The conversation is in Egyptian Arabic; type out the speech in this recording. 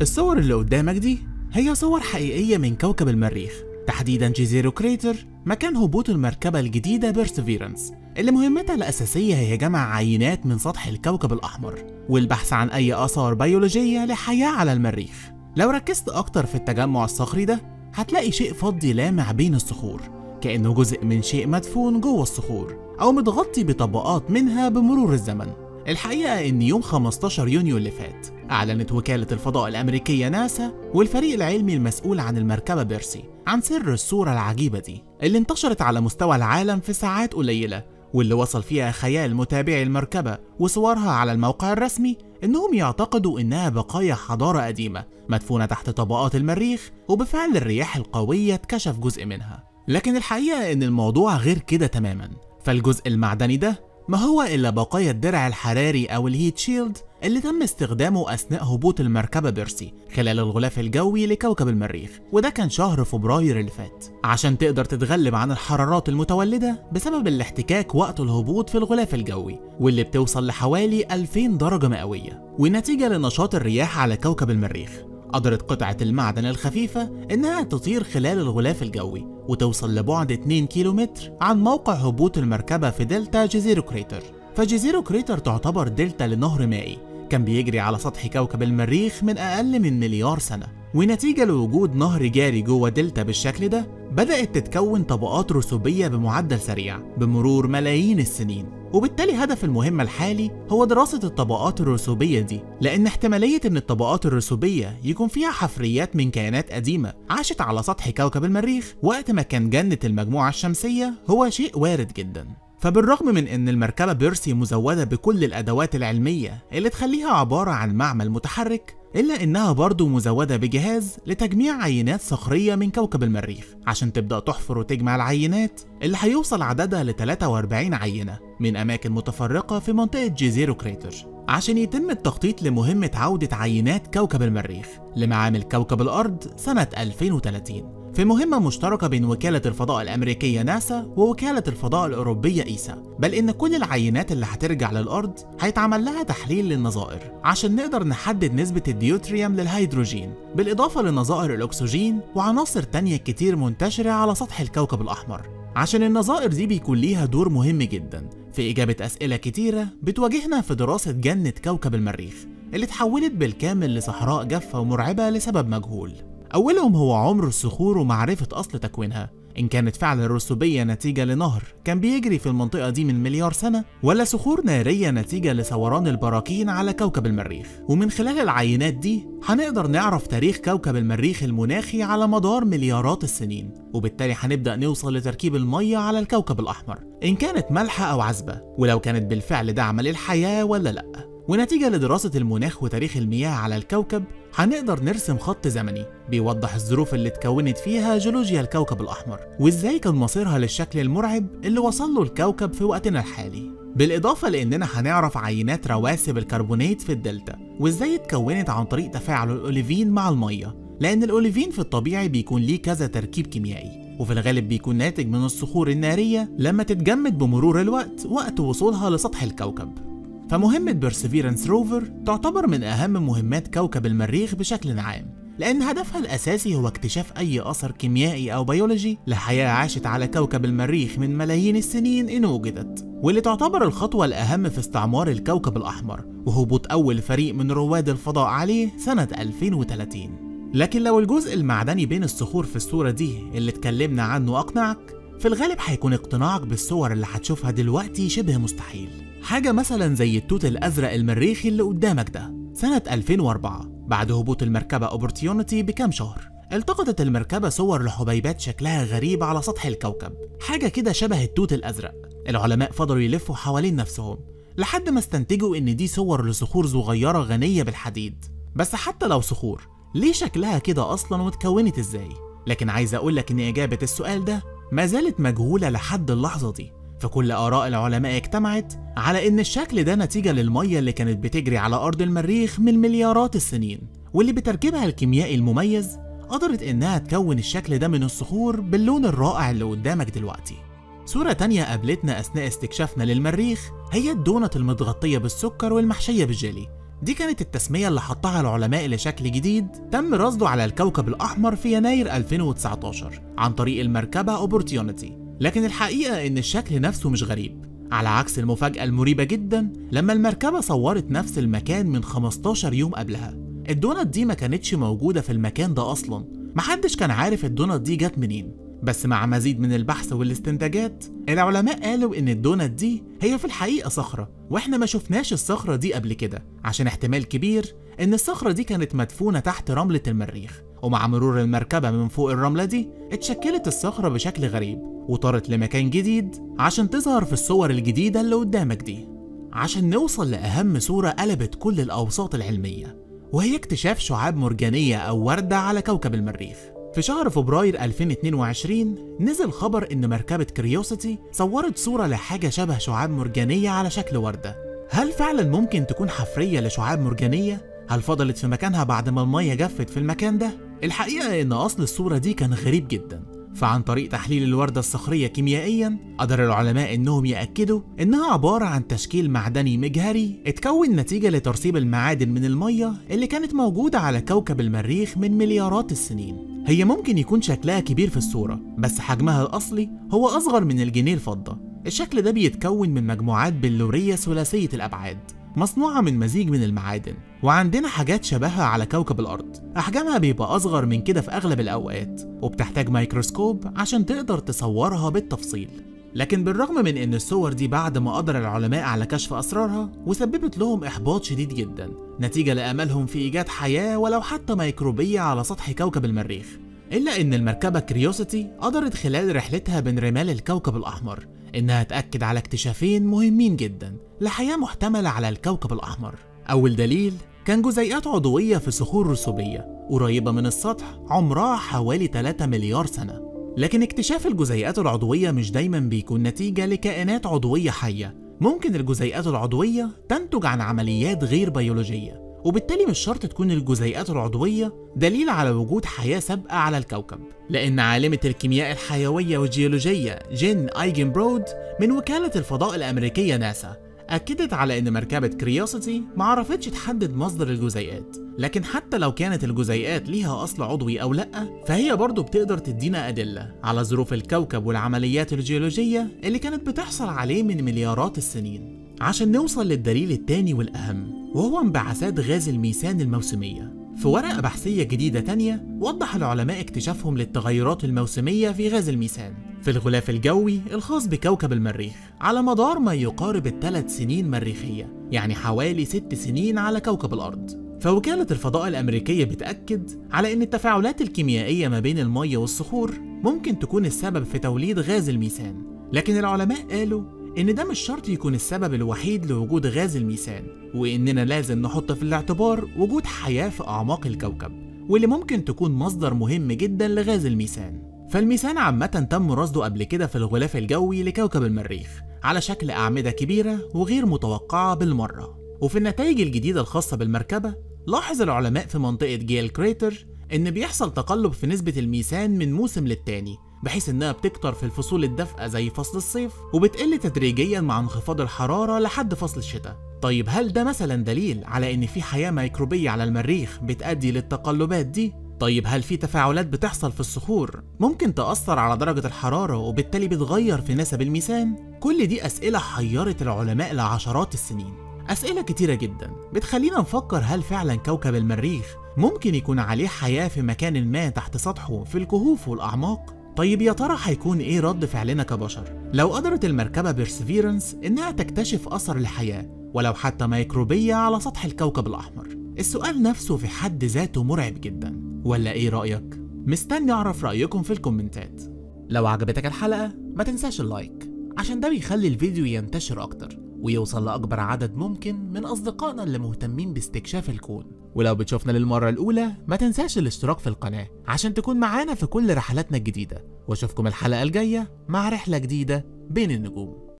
الصور اللي قدامك دي هي صور حقيقية من كوكب المريخ تحديدا جزيرو كريتر مكان هبوط المركبة الجديدة بيرسيفيرنس اللي مهمتها الأساسية هي جمع عينات من سطح الكوكب الأحمر والبحث عن أي آثار بيولوجية لحياة على المريخ لو ركزت أكتر في التجمع الصخري ده هتلاقي شيء فضي لامع بين الصخور كأنه جزء من شيء مدفون جوه الصخور أو متغطي بطبقات منها بمرور الزمن الحقيقة إن يوم 15 يونيو اللي فات أعلنت وكالة الفضاء الأمريكية ناسا والفريق العلمي المسؤول عن المركبة بيرسي عن سر الصورة العجيبة دي اللي انتشرت على مستوى العالم في ساعات قليلة واللي وصل فيها خيال متابعي المركبة وصورها على الموقع الرسمي إنهم يعتقدوا إنها بقايا حضارة قديمة مدفونة تحت طبقات المريخ وبفعل الرياح القوية اتكشف جزء منها لكن الحقيقة إن الموضوع غير كده تماما فالجزء المعدني ده ما هو إلا بقايا الدرع الحراري أو الهيت شيلد اللي تم استخدامه أثناء هبوط المركبة بيرسي خلال الغلاف الجوي لكوكب المريخ وده كان شهر فبراير اللي فات عشان تقدر تتغلب عن الحرارات المتولدة بسبب الاحتكاك وقت الهبوط في الغلاف الجوي واللي بتوصل لحوالي 2000 درجة مئوية ونتيجة لنشاط الرياح على كوكب المريخ قدرت قطعة المعدن الخفيفة إنها تطير خلال الغلاف الجوي وتوصل لبعد 2 كيلومتر عن موقع هبوط المركبة في دلتا جزيرو كريتر فجزيرو كريتر تعتبر دلتا لنهر مائي كان بيجري على سطح كوكب المريخ من أقل من مليار سنة ونتيجة لوجود نهر جاري جوه دلتا بالشكل ده بدأت تتكون طبقات رسوبية بمعدل سريع بمرور ملايين السنين وبالتالي هدف المهمة الحالي هو دراسة الطبقات الرسوبية دي لأن احتمالية إن الطبقات الرسوبية يكون فيها حفريات من كائنات قديمة عاشت على سطح كوكب المريخ وقت ما كان جنة المجموعة الشمسية هو شيء وارد جدا فبالرغم من ان المركبة بيرسي مزودة بكل الادوات العلمية اللي تخليها عبارة عن معمل متحرك إلا إنها برضه مزودة بجهاز لتجميع عينات صخرية من كوكب المريخ عشان تبدأ تحفر وتجمع العينات اللي هيوصل عددها ل 43 عينة من أماكن متفرقة في منطقة جزيرو كريتر عشان يتم التخطيط لمهمة عودة عينات كوكب المريخ لمعامل كوكب الأرض سنة 2030 في مهمة مشتركة بين وكالة الفضاء الأمريكية ناسا ووكالة الفضاء الأوروبية إيسا بل إن كل العينات اللي هترجع للأرض هيتعمل لها تحليل للنظائر عشان نقدر نحدد نسبة الديوتريوم للهيدروجين بالإضافة لنظائر الأكسجين وعناصر تانية كتير منتشرة على سطح الكوكب الأحمر عشان النظائر دي بيكون ليها دور مهم جدا في إجابة أسئلة كتيرة بتواجهنا في دراسة جنة كوكب المريخ اللي اتحولت بالكامل لصحراء جافة ومرعبة لسبب مجهول أولهم هو عمر الصخور ومعرفة أصل تكوينها إن كانت فعلا رسوبية نتيجة لنهر كان بيجري في المنطقة دي من مليار سنة ولا صخور نارية نتيجة لثوران البراكين على كوكب المريخ ومن خلال العينات دي هنقدر نعرف تاريخ كوكب المريخ المناخي على مدار مليارات السنين وبالتالي هنبدأ نوصل لتركيب المية على الكوكب الأحمر إن كانت مالحة أو عذبة ولو كانت بالفعل داعمة للحياة ولا لأ ونتيجة لدراسة المناخ وتاريخ المياه على الكوكب هنقدر نرسم خط زمني بيوضح الظروف اللي اتكونت فيها جيولوجيا الكوكب الأحمر وإزاي كان مصيرها للشكل المرعب اللي وصل له الكوكب في وقتنا الحالي بالإضافة لأننا هنعرف عينات رواسب الكربونات في الدلتا وإزاي اتكونت عن طريق تفاعل الأوليفين مع المية لأن الأوليفين في الطبيعي بيكون ليه كذا تركيب كيميائي وفي الغالب بيكون ناتج من الصخور النارية لما تتجمد بمرور الوقت وقت وصولها لسطح الكوكب فمهمة بيرسيفيرنس روفر تعتبر من أهم مهمات كوكب المريخ بشكل عام لأن هدفها الأساسي هو اكتشاف أي أثر كيميائي أو بيولوجي لحياة عاشت على كوكب المريخ من ملايين السنين إن وجدت واللي تعتبر الخطوة الأهم في استعمار الكوكب الأحمر وهبوط أول فريق من رواد الفضاء عليه سنة 2030 لكن لو الجزء المعدني بين الصخور في الصورة دي اللي اتكلمنا عنه أقنعك في الغالب هيكون اقتناعك بالصور اللي هتشوفها دلوقتي شبه مستحيل حاجة مثلا زي التوت الأزرق المريخي اللي قدامك ده سنة 2004 بعد هبوط المركبة اوبورتيونيتي بكام شهر التقطت المركبة صور لحبيبات شكلها غريب على سطح الكوكب حاجة كده شبه التوت الأزرق العلماء فضلوا يلفوا حوالين نفسهم لحد ما استنتجوا إن دي صور لصخور صغيرة غنية بالحديد بس حتى لو صخور ليه شكلها كده أصلا واتكونت إزاي لكن عايز أقولك إن إجابة السؤال ده ما زالت مجهولة لحد اللحظة دي فكل آراء العلماء اجتمعت على إن الشكل ده نتيجة للمية اللي كانت بتجري على أرض المريخ من مليارات السنين واللي بتركيبها الكيميائي المميز قدرت إنها تكون الشكل ده من الصخور باللون الرائع اللي قدامك دلوقتي صورة تانية قابلتنا أثناء استكشافنا للمريخ هي الدونت المتغطية بالسكر والمحشية بالجيلي دي كانت التسمية اللي حطها العلماء لشكل جديد تم رصده على الكوكب الأحمر في يناير 2019 عن طريق المركبة أوبورتيونيتي لكن الحقيقة إن الشكل نفسه مش غريب على عكس المفاجأة المريبة جدا لما المركبة صورت نفس المكان من 15 يوم قبلها الدونت دي ما كانتش موجودة في المكان ده أصلا محدش كان عارف الدونت دي جت منين بس مع مزيد من البحث والاستنتاجات العلماء قالوا ان الدونت دي هي في الحقيقة صخرة واحنا ما شفناش الصخرة دي قبل كده عشان احتمال كبير ان الصخرة دي كانت مدفونة تحت رملة المريخ ومع مرور المركبة من فوق الرملة دي اتشكلت الصخرة بشكل غريب وطارت لمكان جديد عشان تظهر في الصور الجديدة اللي قدامك دي عشان نوصل لأهم صورة قلبت كل الأوساط العلمية وهي اكتشاف شعاب مرجانية أو وردة على كوكب المريخ في شهر فبراير 2022 نزل خبر إن مركبة كريوسيتي صورت صورة لحاجة شبه شعاب مرجانية على شكل وردة هل فعلا ممكن تكون حفرية لشعاب مرجانية؟ هل فضلت في مكانها بعد ما المية جفت في المكان ده؟ الحقيقة إن أصل الصورة دي كان غريب جدا فعن طريق تحليل الوردة الصخرية كيميائيا قدر العلماء انهم يأكدوا انها عبارة عن تشكيل معدني مجهري اتكون نتيجة لترسيب المعادن من المية اللي كانت موجودة على كوكب المريخ من مليارات السنين هي ممكن يكون شكلها كبير في الصورة بس حجمها الأصلي هو أصغر من الجنيه الفضة الشكل ده بيتكون من مجموعات بلورية ثلاثية الأبعاد مصنوعة من مزيج من المعادن وعندنا حاجات شبهها على كوكب الأرض أحجامها بيبقى أصغر من كده في أغلب الأوقات وبتحتاج ميكروسكوب عشان تقدر تصورها بالتفصيل لكن بالرغم من ان الصور دي بعد ما قدر العلماء على كشف اسرارها وسببت لهم احباط شديد جدا نتيجه لاملهم في ايجاد حياه ولو حتى ميكروبيه على سطح كوكب المريخ الا ان المركبه كريوسيتي قدرت خلال رحلتها بين رمال الكوكب الاحمر انها تاكد على اكتشافين مهمين جدا لحياه محتمله على الكوكب الاحمر اول دليل كان جزيئات عضويه في صخور رسوبيه قريبه من السطح عمرها حوالي 3 مليار سنه لكن اكتشاف الجزيئات العضوية مش دايما بيكون نتيجة لكائنات عضوية حية ممكن الجزيئات العضوية تنتج عن عمليات غير بيولوجية وبالتالي مش شرط تكون الجزيئات العضوية دليل على وجود حياة سابقة على الكوكب لأن عالمة الكيمياء الحيوية والجيولوجية جين أيجن برود من وكالة الفضاء الأمريكية ناسا أكدت على إن مركبة كريوسيتي معرفتش تحدد مصدر الجزيئات لكن حتى لو كانت الجزيئات ليها أصل عضوي أو لأ فهي برضه بتقدر تدينا أدلة على ظروف الكوكب والعمليات الجيولوجية اللي كانت بتحصل عليه من مليارات السنين عشان نوصل للدليل التاني والأهم وهو انبعاثات غاز الميثان الموسمية في ورقة بحثية جديدة تانية وضح العلماء اكتشافهم للتغيرات الموسمية في غاز الميثان في الغلاف الجوي الخاص بكوكب المريخ على مدار ما يقارب الثلاث سنين مريخية يعني حوالي ست سنين على كوكب الأرض فوكالة الفضاء الأمريكية بتأكد على أن التفاعلات الكيميائية ما بين المية والصخور ممكن تكون السبب في توليد غاز الميثان لكن العلماء قالوا إن ده مش شرط يكون السبب الوحيد لوجود غاز الميثان وإننا لازم نحط في الاعتبار وجود حياة في أعماق الكوكب واللي ممكن تكون مصدر مهم جدا لغاز الميثان فالميثان عامة تم رصده قبل كده في الغلاف الجوي لكوكب المريخ على شكل أعمدة كبيرة وغير متوقعة بالمرة وفي النتائج الجديدة الخاصة بالمركبة لاحظ العلماء في منطقة جيل كريتر إن بيحصل تقلب في نسبة الميثان من موسم للتاني بحيث إنها بتكتر في الفصول الدافئة زي فصل الصيف وبتقل تدريجيا مع انخفاض الحرارة لحد فصل الشتاء طيب هل ده مثلا دليل على إن في حياة ميكروبية على المريخ بتأدي للتقلبات دي؟ طيب هل في تفاعلات بتحصل في الصخور ممكن تأثر على درجة الحرارة وبالتالي بتغير في نسب الميثان؟ كل دي أسئلة حيرت العلماء لعشرات السنين أسئلة كتيرة جدا بتخلينا نفكر هل فعلا كوكب المريخ ممكن يكون عليه حياة في مكان ما تحت سطحه في الكهوف والأعماق؟ طيب يا ترى هيكون ايه رد فعلنا كبشر لو قدرت المركبة بيرسيفيرنس انها تكتشف اثر الحياة ولو حتى ميكروبية على سطح الكوكب الاحمر السؤال نفسه في حد ذاته مرعب جدا ولا ايه رأيك؟ مستني اعرف رأيكم في الكومنتات لو عجبتك الحلقة ما تنساش اللايك عشان ده بيخلي الفيديو ينتشر اكتر ويوصل لأكبر عدد ممكن من أصدقائنا اللي مهتمين باستكشاف الكون ولو بتشوفنا للمرة الأولى ما تنساش الاشتراك في القناة عشان تكون معانا في كل رحلاتنا الجديدة واشوفكم الحلقة الجاية مع رحلة جديدة بين النجوم